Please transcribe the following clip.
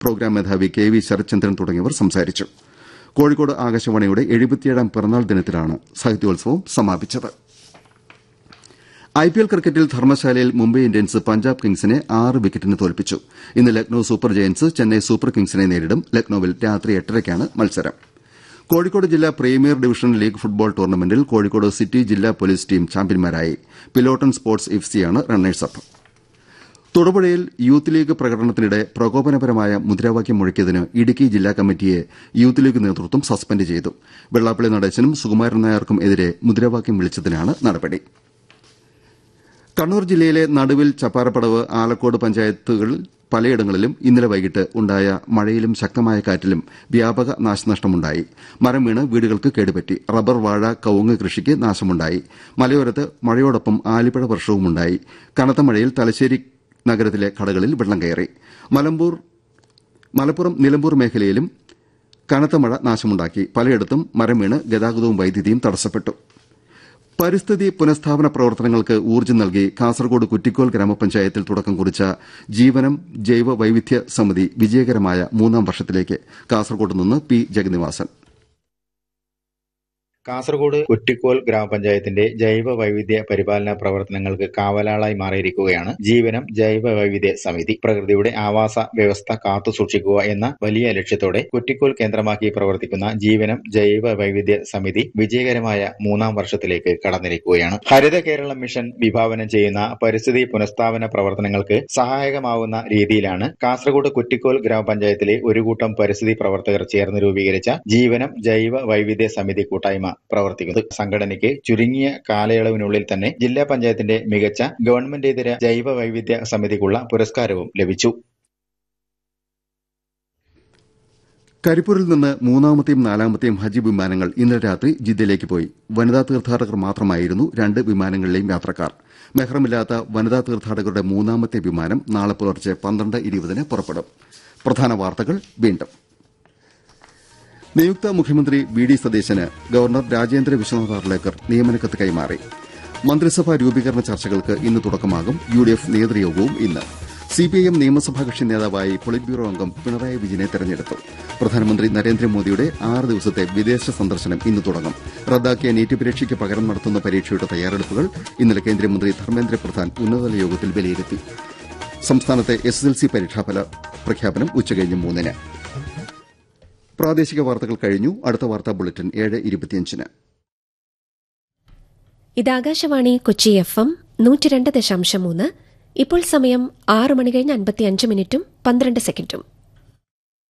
programme മേധാവി K V Sarathchandran തുടങ്ങിയവർ സംസാരിച്ചു കോഴിക്കോട് ആകാശവാണിയുടെ എഴുപത്തിയേഴാം പിറന്നാൾ ദിനത്തിലാണ് സാഹിത്യോത്സവം സമാപിച്ചത് ഐപിഎൽ ക്രിക്കറ്റിൽ ധർമ്മശാലയിൽ മുംബൈ ഇന്ത്യൻസ് പഞ്ചാബ് കിങ്സിനെ ആറ് വിക്കറ്റിന് തോൽപ്പിച്ചു ഇന്ന് Lucknow super giants Chennai super കിങ്സിനെ നേരിടും ലക്നൌവിൽ രാത്രി എട്ടരയ്ക്കാണ് മത്സരം കോഴിക്കോട് ജില്ലാ പ്രീമിയർ ഡിവിഷൻ ലീഗ് ഫുട്ബോൾ ടൂർണമെന്റിൽ കോഴിക്കോട് സിറ്റി ജില്ലാ പോലീസ് ടീം ചാമ്പ്യന്മാരായി പിലോട്ടൺ സ്പോർട്സ് എഫ്സിയാണ് റണ്ണേഴ്സ് അപ്പ് തൊടുപുഴയിൽ യൂത്ത് ലീഗ് പ്രകടനത്തിനിടെ പ്രകോപനപരമായ മുദ്രാവാക്യം മുഴക്കിയതിന് ഇടുക്കി ജില്ലാ കമ്മിറ്റിയെ യൂത്ത് ലീഗ് നേതൃത്വം സസ്പെൻഡ് ചെയ്തു വെള്ളാപ്പള്ളി നടേശനും സുകുമാരൻ നായർക്കും എതിരെ മുദ്രാവാക്യം വിളിച്ചതിനാണ് നടപടി കണ്ണൂർ ജില്ലയിലെ നടുവിൽ ചപ്പാരപ്പടവ് ആലക്കോട് പഞ്ചായത്തുകളിൽ പലയിടങ്ങളിലും ഇന്നലെ വൈകിട്ട് ഉണ്ടായ മഴയിലും ശക്തമായ കാറ്റിലും വ്യാപക നാശനഷ്ടമുണ്ടായി മരം വീണ് വീടുകൾക്ക് കേടുപറ്റി റബ്ബർ വാഴ കവുങ്ങ് കൃഷിക്ക് നാശമുണ്ടായി മലയോരത്ത് മഴയോടൊപ്പം ആലിപ്പഴ വർഷവുമുണ്ടായി കനത്ത മഴയിൽ തലശ്ശേരി നഗരത്തിലെ കടകളിൽ വെള്ളം കയറി മലമ്പൂർ മലപ്പുറം നിലമ്പൂർ മേഖലയിലും കനത്ത മഴ നാശമുണ്ടാക്കി പലയിടത്തും മരം വീണ് ഗതാഗതവും വൈദ്യുതിയും തടസ്സപ്പെട്ടു പരിസ്ഥിതി പുനഃസ്ഥാപന പ്രവർത്തനങ്ങൾക്ക് ഊർജ്ജം നൽകി കാസർകോട് കുറ്റിക്കോൽ ഗ്രാമപഞ്ചായത്തിൽ തുടക്കം കുറിച്ച ജീവനം ജൈവ വൈവിധ്യ സമിതി വിജയകരമായ മൂന്നാം വർഷത്തിലേക്ക് കാസർകോട്ട് നിന്ന് പി ജഗന്നിവാസൻ കാസർഗോഡ് കുറ്റിക്കോൽ ഗ്രാമപഞ്ചായത്തിന്റെ ജൈവ വൈവിധ്യ പരിപാലന പ്രവർത്തനങ്ങൾക്ക് കാവലാളായി മാറിയിരിക്കുകയാണ് ജീവനം ജൈവ വൈവിധ്യ സമിതി പ്രകൃതിയുടെ ആവാസ വ്യവസ്ഥ കാത്തുസൂക്ഷിക്കുക എന്ന വലിയ ലക്ഷ്യത്തോടെ കുറ്റിക്കോൽ കേന്ദ്രമാക്കി പ്രവർത്തിക്കുന്ന ജീവനം ജൈവ വൈവിധ്യ സമിതി വിജയകരമായ മൂന്നാം വർഷത്തിലേക്ക് കടന്നിരിക്കുകയാണ് ഹരിത കേരളം മിഷൻ വിഭാവനം ചെയ്യുന്ന പരിസ്ഥിതി പുനഃസ്ഥാപന പ്രവർത്തനങ്ങൾക്ക് സഹായകമാവുന്ന രീതിയിലാണ് കാസർഗോഡ് കുറ്റിക്കോൽ ഗ്രാമപഞ്ചായത്തിലെ ഒരു കൂട്ടം പരിസ്ഥിതി പ്രവർത്തകർ ചേർന്ന് രൂപീകരിച്ച ജീവനം ജൈവ വൈവിധ്യ സമിതി കൂട്ടായ്മ പ്രവർത്തിക്കുന്നത് സംഘടനയ്ക്ക് ചുരുങ്ങിയ കാലയളവിനുള്ളിൽ തന്നെ ജില്ലാ പഞ്ചായത്തിന്റെ മികച്ച ഗവൺമെന്റേതര ജൈവ വൈവിധ്യ സമിതിക്കുള്ള പുരസ്കാരവും ലഭിച്ചു കരിപ്പൂരിൽ നിന്ന് മൂന്നാമത്തെയും നാലാമത്തെയും ഹജ്ജ് വിമാനങ്ങൾ ഇന്നലെ രാത്രി ജിദ്ദയിലേക്ക് പോയി വനിതാ തീർത്ഥാടകർ മാത്രമായിരുന്നു രണ്ട് വിമാനങ്ങളിലെയും യാത്രക്കാർ മെഹ്റമില്ലാത്ത വനിതാ തീർത്ഥാടകരുടെ മൂന്നാമത്തെ വിമാനം നാളെ പുലർച്ചെ പന്ത്രണ്ട് ഇരുപതിന് പുറപ്പെടും പ്രധാന വാർത്തകൾ വീണ്ടും നിയുക്ത മുഖ്യമന്ത്രി വി ഡി സതീശന് ഗവർണർ രാജേന്ദ്ര വിശ്വനാഥ് അർലേക്കർ നിയമനക്കത്ത് കൈമാറി മന്ത്രിസഭാ രൂപീകരണ ചർച്ചകൾക്ക് ഇന്ന് തുടക്കമാകും യു ഡി എഫ് നേതൃയോഗവും ഇന്ന് സിപിഐഎം നിയമസഭാ കക്ഷി നേതാവായി പൊളിറ്റ് ബ്യൂറോ അംഗം പിണറായി വിജയനെ തെരഞ്ഞെടുത്തു പ്രധാനമന്ത്രി നരേന്ദ്രമോദിയുടെ ആറ് ദിവസത്തെ വിദേശ സന്ദർശനം ഇന്ന് തുടങ്ങും റദ്ദാക്കിയ നീറ്റ് പരീക്ഷയ്ക്ക് പകരം നടത്തുന്ന പരീക്ഷയുടെ തയ്യാറെടുപ്പുകൾ ഇന്നലെ കേന്ദ്രമന്ത്രി ധർമ്മേന്ദ്ര പ്രധാൻ ഉന്നതതല യോഗത്തിൽ വിലയിരുത്തി സംസ്ഥാനത്തെ എസ്എസ്എൽസി പരീക്ഷാഫല പ്രഖ്യാപനം ഉച്ചകഴിഞ്ഞ് മൂന്നിന് പ്രാദേശിക വാർത്തകൾ കഴിഞ്ഞു അടുത്ത വാർത്താ ബുള്ളറ്റിൻ ഏഴ് ഇരുപത്തിയഞ്ചിന് ഇത് ആകാശവാണി കൊച്ചി എഫ് എം നൂറ്റി രണ്ട് ദശാംശം മൂന്ന് ഇപ്പോൾ സമയം ആറ് മണി കഴിഞ്ഞ് അൻപത്തിയഞ്ച് മിനിറ്റും പന്ത്രണ്ട് സെക്കൻഡും